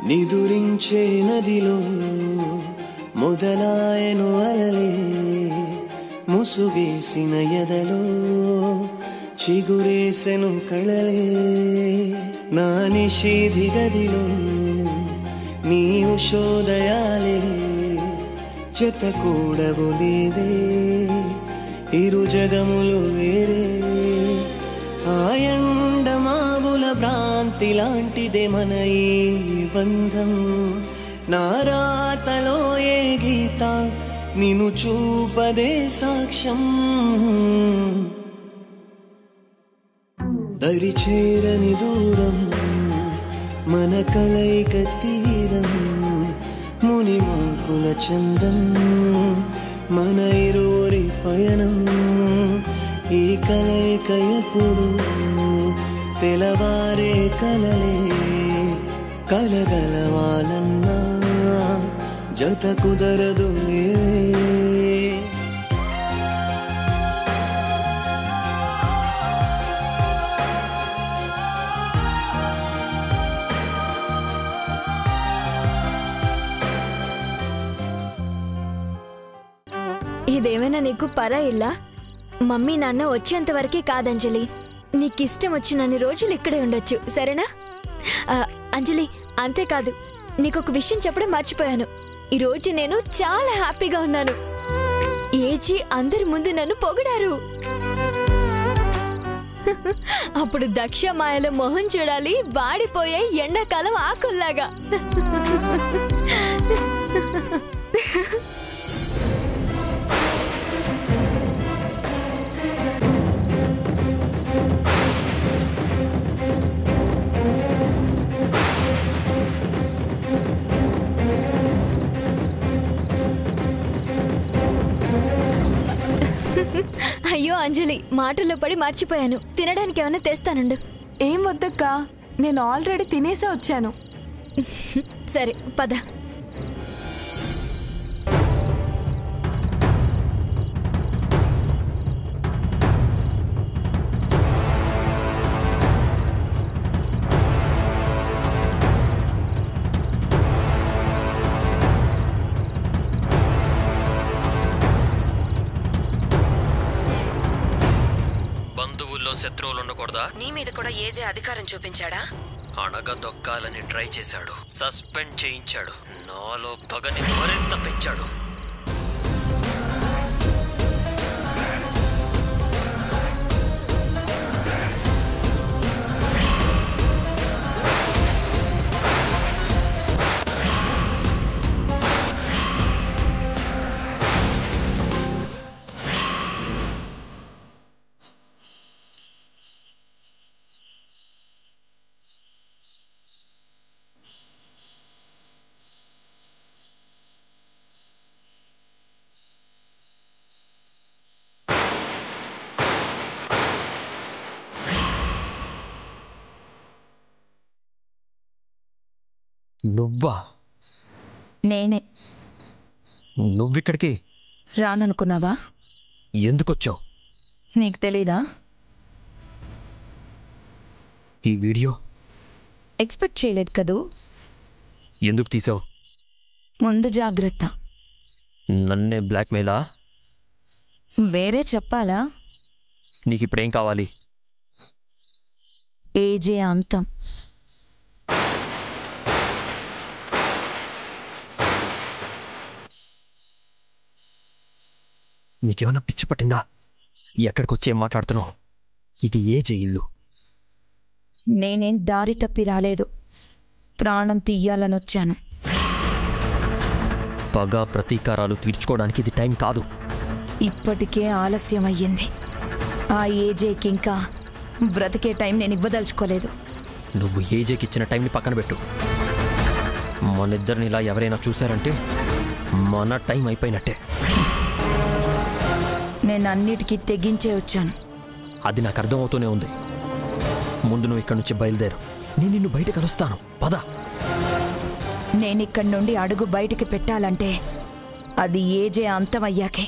నిదురించే నదిలో మొదలాయను అలలే ముసుగేసిన ఎదలో చిగురేసెను కళలే నా నిషేధి గదిలో నీ ఉషోదయాలే జత కూడవు లేవే ఇరు జగములు వేరే ఆయండ మావుల భ్రాంతి లాంటిదే మన ఈ బంధం నారాతలో ఏ గీత నిన్ను చూపదే సాక్ష్యం దరి చేరని దూరం మన కలయిక తీరం ముని మాకుల చందం మన ఇరువురి పయనం ఈ కలయిక ఎప్పుడు తెలవారే కలలే కలగలవాలన్నా జత కుదరదులే ఇదేమైనా నీకు పరా ఇల్లా మమ్మీ నాన్న వచ్చేంత వరకే కాదంజలి నీకిష్టం వచ్చినన్ని రోజులు ఇక్కడే ఉండొచ్చు సరేనా ఆ, అంజలి అంతేకాదు నీకొక విషయం చెప్పడం మర్చిపోయాను ఈ రోజు నేను చాలా హ్యాపీగా ఉన్నాను ఏజీ అందరి ముందు నన్ను పొగిడారు అప్పుడు దక్ష మాయల మొహం చూడాలి వాడిపోయే ఎండాకాలం ఆకుల్లాగా అయ్యో అంజలి మాటల్లో పడి మర్చిపోయాను తినడానికి ఏమైనా తెస్తానుండు ఏం వద్దక్క నేను ఆల్రెడీ తినేసే వచ్చాను సరే పద బంధువుల్లో శత్రువులు ఉండకూడదా నీ మీద కూడా ఏజే అధికారం చూపించాడా అణగదొక్కాలని ట్రై చేశాడు సస్పెండ్ చేయించాడు నాలో పగని మరింత పెంచాడు నువ్వా నేనే నువ్విక్కడికి రాననుకున్నావా ఎందుకొచ్చావు నీకు తెలీదా ఈ వీడియో ఎక్స్పెక్ట్ చేయలేదు కదూ ఎందుకు తీసావు ముందు జాగ్రత్త నన్నే బ్లాక్మెయిలా వేరే చెప్పాలా నీకు ఇప్పుడేం కావాలి ఏజే అంతం నీకేమన్నా పిచ్చి పట్టిందా ఎక్కడికి వచ్చి ఏం మాట్లాడుతున్నావు ఇది ఏ జైలు నేనేం దారి తప్పి రాలేదు ప్రాణం తీయాలని వచ్చాను పగ ప్రతీకారాలు తీర్చుకోవడానికి ఇది టైం కాదు ఇప్పటికే ఆలస్యం అయ్యింది ఆ ఏజేకి ఇంకా బ్రతికే టైం నేను ఇవ్వదలుచుకోలేదు నువ్వు ఏజేకి ఇచ్చిన టైంని పక్కన పెట్టు మనిద్దరిని ఇలా ఎవరైనా చూశారంటే మన టైం అయిపోయినట్టే నేను అన్నిటికీ తెగించే వచ్చాను అది నాకు అర్థమవుతూనే ఉంది ముందు నువ్వు ఇక్కడి నుంచి బయలుదేరు నేను నిన్ను బయట కలుస్తాను పద నేనిక్కడి నుండి అడుగు బయటికి పెట్టాలంటే అది ఏజే అంతమయ్యాకే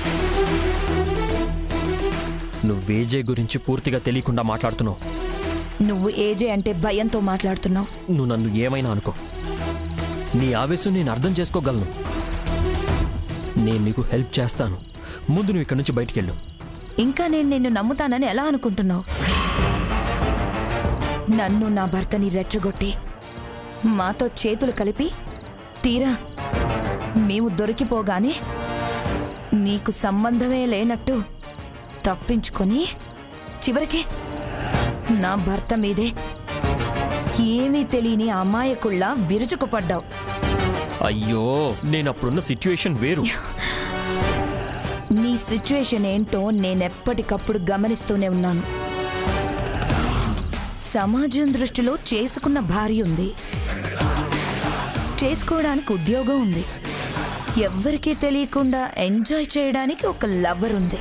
నువ్వు ఏజే గురించి పూర్తిగా తెలియకుండా మాట్లాడుతున్నావు నువ్వు ఏజే అంటే భయంతో మాట్లాడుతున్నావు నువ్వు నన్ను ఏమైనా అనుకో నీ ఆవేశం నేను అర్థం చేసుకోగలను నేను నీకు హెల్ప్ చేస్తాను ముందు నువ్వు ఇక్కడి నుంచి బయటికి వెళ్ళు ఇంకా నేను నిన్ను నమ్ముతానని ఎలా అనుకుంటున్నావు నన్ను నా భర్తని రెచ్చగొట్టి మాతో చేతులు కలిపి తీరా మేము దొరికిపోగానే నీకు సంబంధమే లేనట్టు తప్పించుకొని చివరికి నా భర్త మీదే ఏమీ తెలియని అమాయకుళ్ళ విరుచుకుపడ్డావు అయ్యో నేను అప్పుడున్న సిచ్యుయేషన్ వేరు నీ సిచ్యుయేషన్ ఏంటో నేనెప్పటికప్పుడు గమనిస్తూనే ఉన్నాను సమాజం దృష్టిలో చేసుకున్న భార్య ఉంది చేసుకోవడానికి ఉద్యోగం ఉంది ఎవ్వరికీ తెలియకుండా ఎంజాయ్ చేయడానికి ఒక లవర్ ఉంది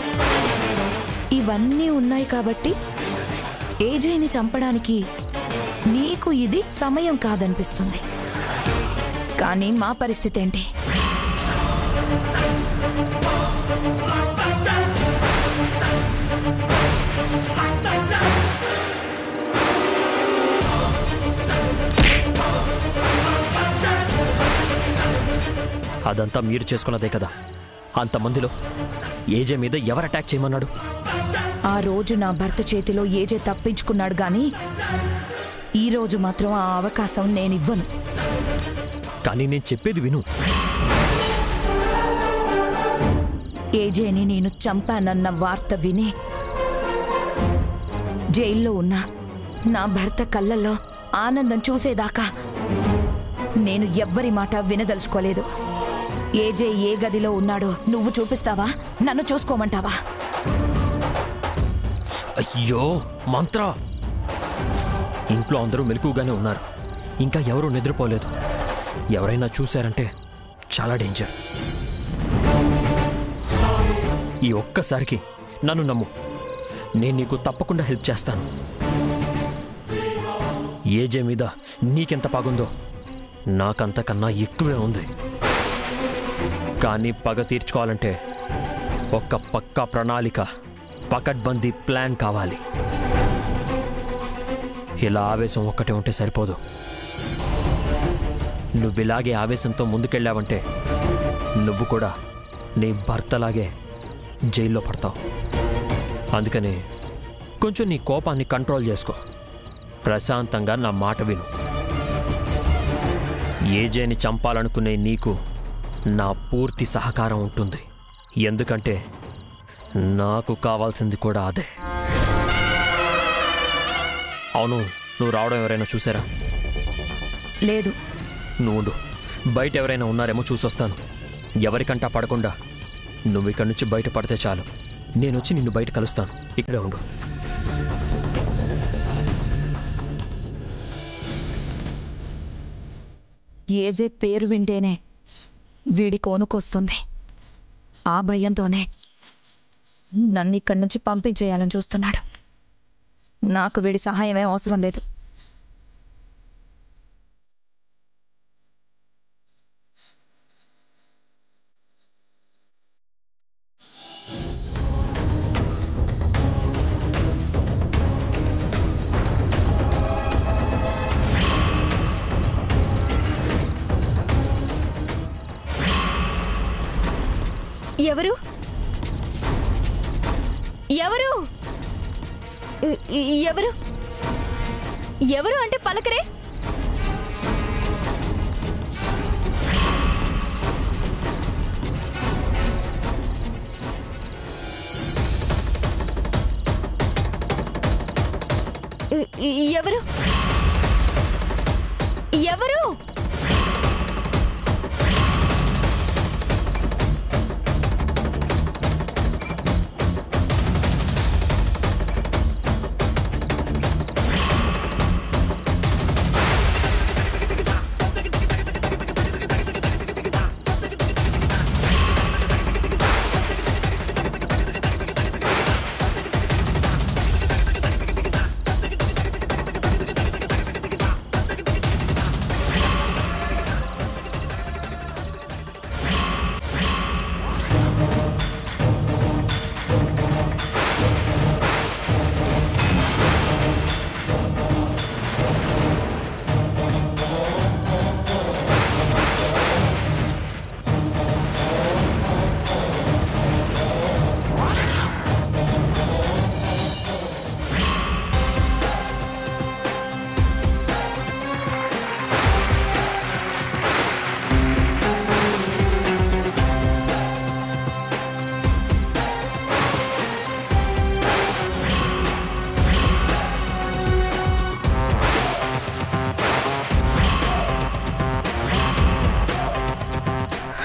ఇవన్నీ ఉన్నాయి కాబట్టి ఏజైని చంపడానికి నీకు ఇది సమయం కాదనిపిస్తుంది కానీ మా పరిస్థితి ఏంటి అదంతా మీరు చేసుకున్నదే కదా అంతమందిలో ఏజే మీద ఎవరు అటాక్ చేయమన్నాడు ఆ రోజు నా భర్త చేతిలో ఏజే తప్పించుకున్నాడు గాని ఈ రోజు మాత్రం ఆ అవకాశం నేనివ్వను కానీ నేను చెప్పేది విను ఏజేని నేను చంపానన్న వార్త విని జైల్లో ఉన్న నా భర్త కళ్ళల్లో ఆనందం చూసేదాకా నేను ఎవ్వరి మాట వినదలుచుకోలేదు ఏజే ఏ గదిలో ఉన్నాడో నువ్వు చూపిస్తావా నన్ను చూసుకోమంటావా అయ్యో మంత్ర ఇంట్లో అందరూ మెలకుగానే ఉన్నారు ఇంకా ఎవరూ నిద్రపోలేదు ఎవరైనా చూశారంటే చాలా డేంజర్ ఈ ఒక్కసారికి నన్ను నమ్ము నేను నీకు తప్పకుండా హెల్ప్ చేస్తాను ఏజే మీద నీకెంత పాగుందో నాకంతకన్నా ఎక్కువే ఉంది కానీ పగ తీర్చుకోవాలంటే ఒక పక్కా ప్రణాళిక పకడ్బందీ ప్లాన్ కావాలి ఇలా ఆవేశం ఒక్కటే ఉంటే సరిపోదు నువ్విలాగే ఆవేశంతో ముందుకెళ్ళావంటే నువ్వు కూడా నీ భర్తలాగే జైల్లో పడతావు అందుకని కొంచెం నీ కోపాన్ని కంట్రోల్ చేసుకో ప్రశాంతంగా నా మాట విను ఏజేని చంపాలనుకునే నీకు నా పూర్తి సహకారం ఉంటుంది ఎందుకంటే నాకు కావాల్సింది కూడా అదే అవును నువ్వు రావడం ఎవరైనా చూసారా లేదు నువ్వు ఉండు. బయట ఎవరైనా ఉన్నారేమో చూసొస్తాను ఎవరికంటా పడకుండా నువ్వు ఇక్కడి నుంచి బయట పడితే చాలు నేను వచ్చి నిన్ను బయట కలుస్తాను ఇక్కడే ఉండు ఏజే పేరు వింటేనే వీడి కోనుకొస్తుంది ఆ భయంతోనే నన్ను ఇక్కడి నుంచి పంపించేయాలని చూస్తున్నాడు నాకు వీడి సహాయం ఏం అవసరం లేదు ఎవరు ఎవరు ఎ- ఎవరు ఎవరు అంటే పలకరే ఎ- ఎవరు ఎవరు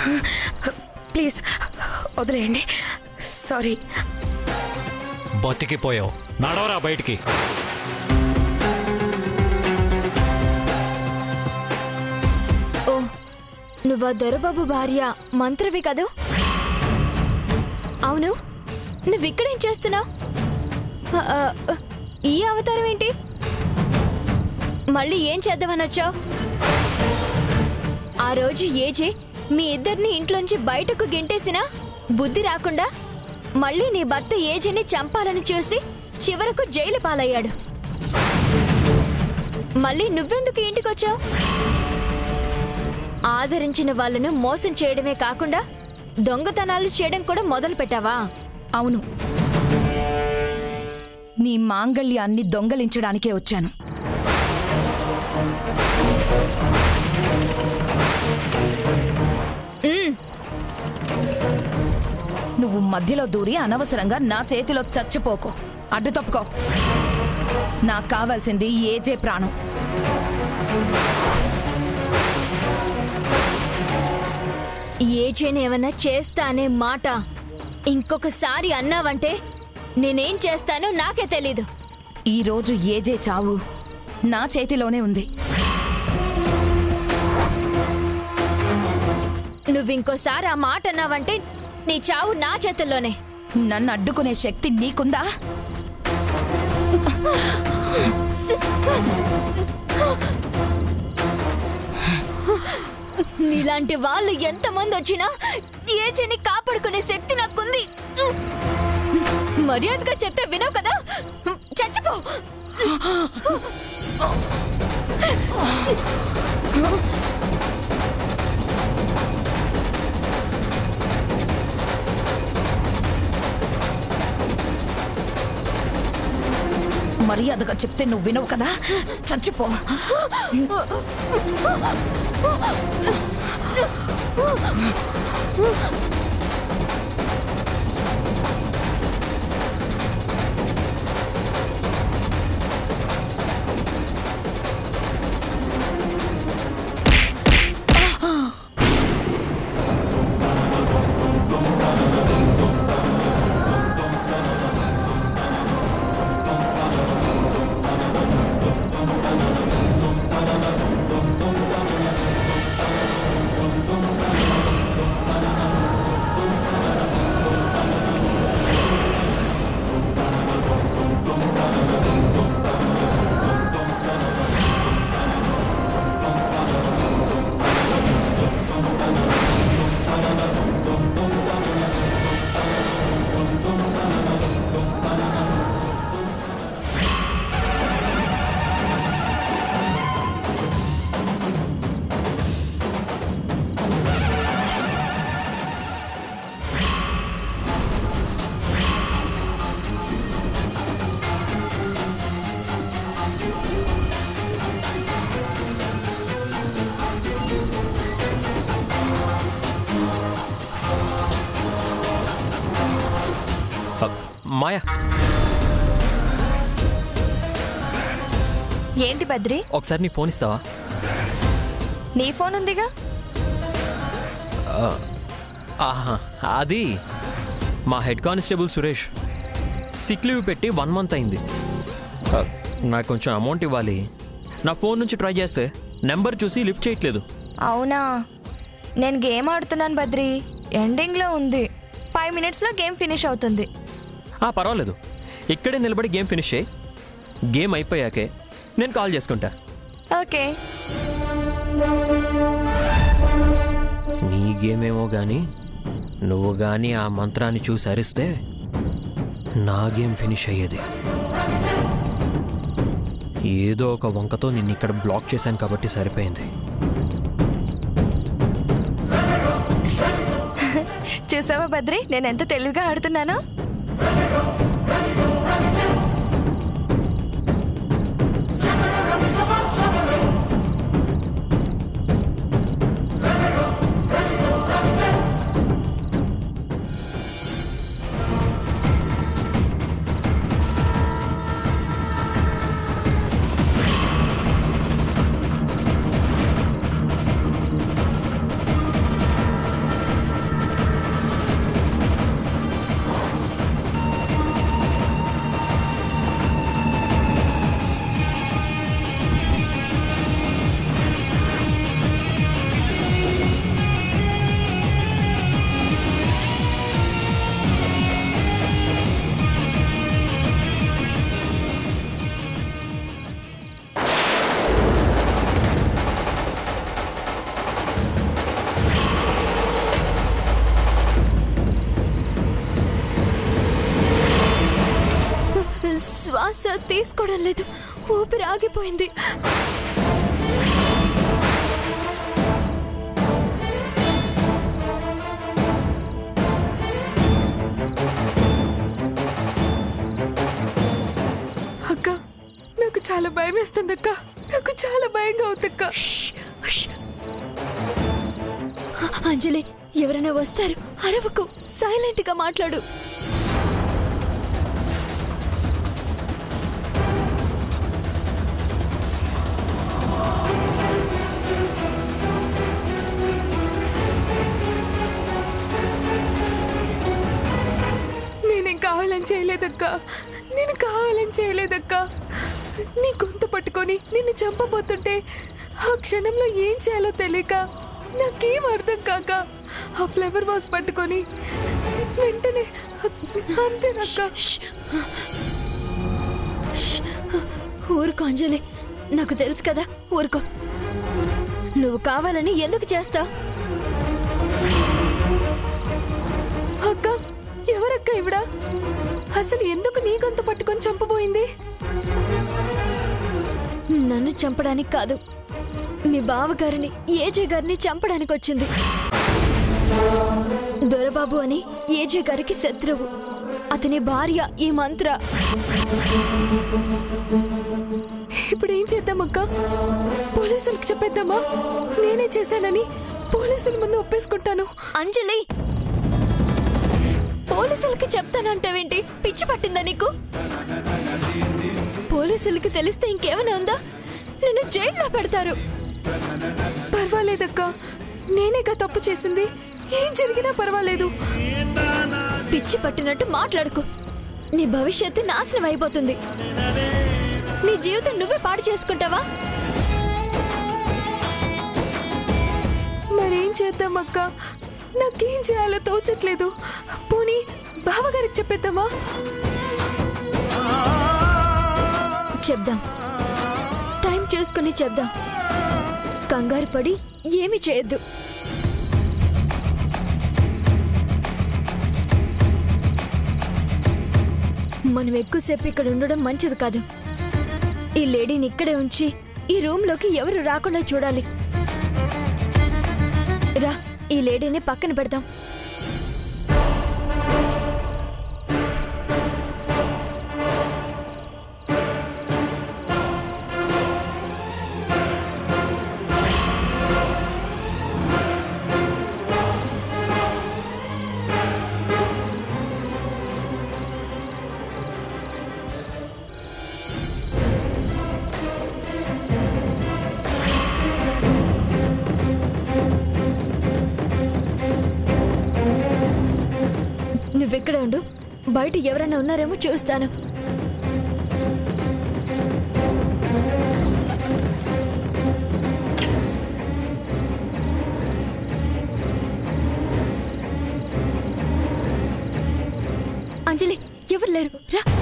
ప్లీజ్ వదిలేయండి సారీ బతికిపోయావు నడవరా బయటికి ఓ నువ్వా దొరబాబు భార్య మంత్రవి కదూ అవును నువ్విక్కడేం చేస్తున్నావు ఈ అవతారం ఏంటి మళ్ళీ ఏం చేద్దామని వచ్చావు ఆ రోజు ఏజే మీ ఇద్దరిని ఇంట్లోంచి బయటకు గెంటేసినా బుద్ధి రాకుండా మళ్ళీ నీ భర్త ఏజేని చంపాలని చూసి చివరకు జైలు పాలయ్యాడు మళ్ళీ నువ్వెందుకు ఇంటికొచ్చావు ఆదరించిన వాళ్ళను మోసం చేయడమే కాకుండా దొంగతనాలు చేయడం కూడా మొదలు పెట్టావా అవును నీ మాంగళ్యాన్ని దొంగలించడానికే వచ్చాను నువ్వు మధ్యలో దూరి అనవసరంగా నా చేతిలో చచ్చిపోకు అడ్డు తప్పుకో నాకు కావాల్సింది ఏజే ప్రాణం ఏజేని ఏమన్నా చేస్తా అనే మాట ఇంకొకసారి అన్నావంటే నేనేం చేస్తానో నాకే తెలీదు ఈ రోజు ఏజే చావు నా చేతిలోనే ఉంది నువ్వింకోసారి ఆ మాట అన్నావంటే నీ చావు నా చేతుల్లోనే నన్ను అడ్డుకునే శక్తి నీకుందా నీలాంటి వాళ్ళు ఎంతమంది వచ్చినా ఏజేని కాపాడుకునే శక్తి నాకుంది మర్యాదగా చెప్తే వినవు కదా చచ్చిపో మర్యాదగా చెప్తే నువ్వు వినవు కదా చచ్చిపో అ, మాయా ఏంటి బద్రి ఒకసారి నీ ఫోన్ ఇస్తావా నీ ఫోన్ ఉందిగా ఆహా అది మా head constable Suresh sick leave పెట్టి వన్ మంత్ అయింది ఆ, నాకు కొంచెం అమౌంట్ ఇవ్వాలి నా ఫోన్ నుంచి ట్రై చేస్తే నెంబర్ చూసి లిఫ్ట్ చేయట్లేదు అవునా నేను గేమ్ ఆడుతున్నాను బద్రి ఎండింగ్లో ఉంది ఫైవ్ మినిట్స్లో గేమ్ ఫినిష్ అవుతుంది ఆ పర్వాలేదు ఇక్కడే నిలబడి గేమ్ ఫినిష్ చేయి గేమ్ అయిపోయాకే నేను కాల్ చేసుకుంటా ఓకే నీ గేమ్ ఏమో కానీ నువ్వు కానీ ఆ మంత్రాన్ని చూసి అరిస్తే నా గేమ్ ఫినిష్ అయ్యేది ఏదో ఒక వంకతో నిన్ను ఇక్కడ బ్లాక్ చేశాను కాబట్టి సరిపోయింది చూసావా బద్రి నేను ఎంత తెలివిగా ఆడుతున్నానో శ్వాస తీసుకోవడం లేదు ఊపిరి ఆగిపోయింది అక్క నాకు చాలా భయం వేస్తుంది అక్క నాకు చాలా భయంగా అవుతుంది అక్క అంజలి ఎవరైనా వస్తారు అరవకు సైలెంట్ గా మాట్లాడు నేనేం కావాలని చేయలేదక్క నేను కావాలని చేయలేదక్క నీ గొంతు పట్టుకొని నిన్ను చంపబోతుంటే ఆ క్షణంలో ఏం చేయాలో తెలియక నాకేం అర్థం కాక ఆ ఫ్లవర్ వాస్ పట్టుకొని వెంటనే అంతేనక్క ఊరుకో అంజలి నాకు తెలుసు కదా ఊరుకో నువ్వు కావాలని ఎందుకు చేస్తావు అక్క ఎవరక్క ఇవిడ అసలు ఎందుకు నీ గొంతు పట్టుకొని చంపబోయింది నన్ను చంపడానికి కాదు మీ బావగారిని ఏజే గారిని చంపడానికి వచ్చింది దొరబాబు అని ఏజే గారికి శత్రువు అతని భార్య ఈ మంత్ర ఇప్పుడు ఏం చేద్దామక్క పోలీసులకు చెప్పేద్దామా నేనే చేశానని పోలీసుల ముందు ఒప్పేసుకుంటాను అంజలి పోలీసులకి చెప్తానంటావేంటి పిచ్చి పట్టిందా నీకు పోలీసులకి తెలిస్తే ఇంకేమైనా ఉందా నిన్ను జైల్లో పెడతారు పర్వాలేదక్క నేనేగా తప్పు చేసింది ఏం జరిగినా పర్వాలేదు పిచ్చి పట్టినట్టు మాట్లాడుకో నీ భవిష్యత్తు నాశనం అయిపోతుంది నీ జీవితం నువ్వే పాడు చేసుకుంటావా మరేం చేద్దామక్క నాకేం చేయాలో తోచట్లేదు పోనీ బావగారికి చెప్పేద్దామా చెప్దాం టైం చూసుకుని చెప్దాం కంగారు పడి ఏమి చేయొద్దు మనం ఎక్కువసేపు ఇక్కడ ఉండడం మంచిది కాదు ఈ లేడీని ఇక్కడే ఉంచి ఈ రూమ్లోకి ఎవరు రాకుండా చూడాలి రా ఈ లేడీని పక్కన పెడదాం నువ్వెక్కడ ఉండు బయట ఎవరైనా ఉన్నారేమో చూస్తాను అంజలి ఎవరు లేరు రా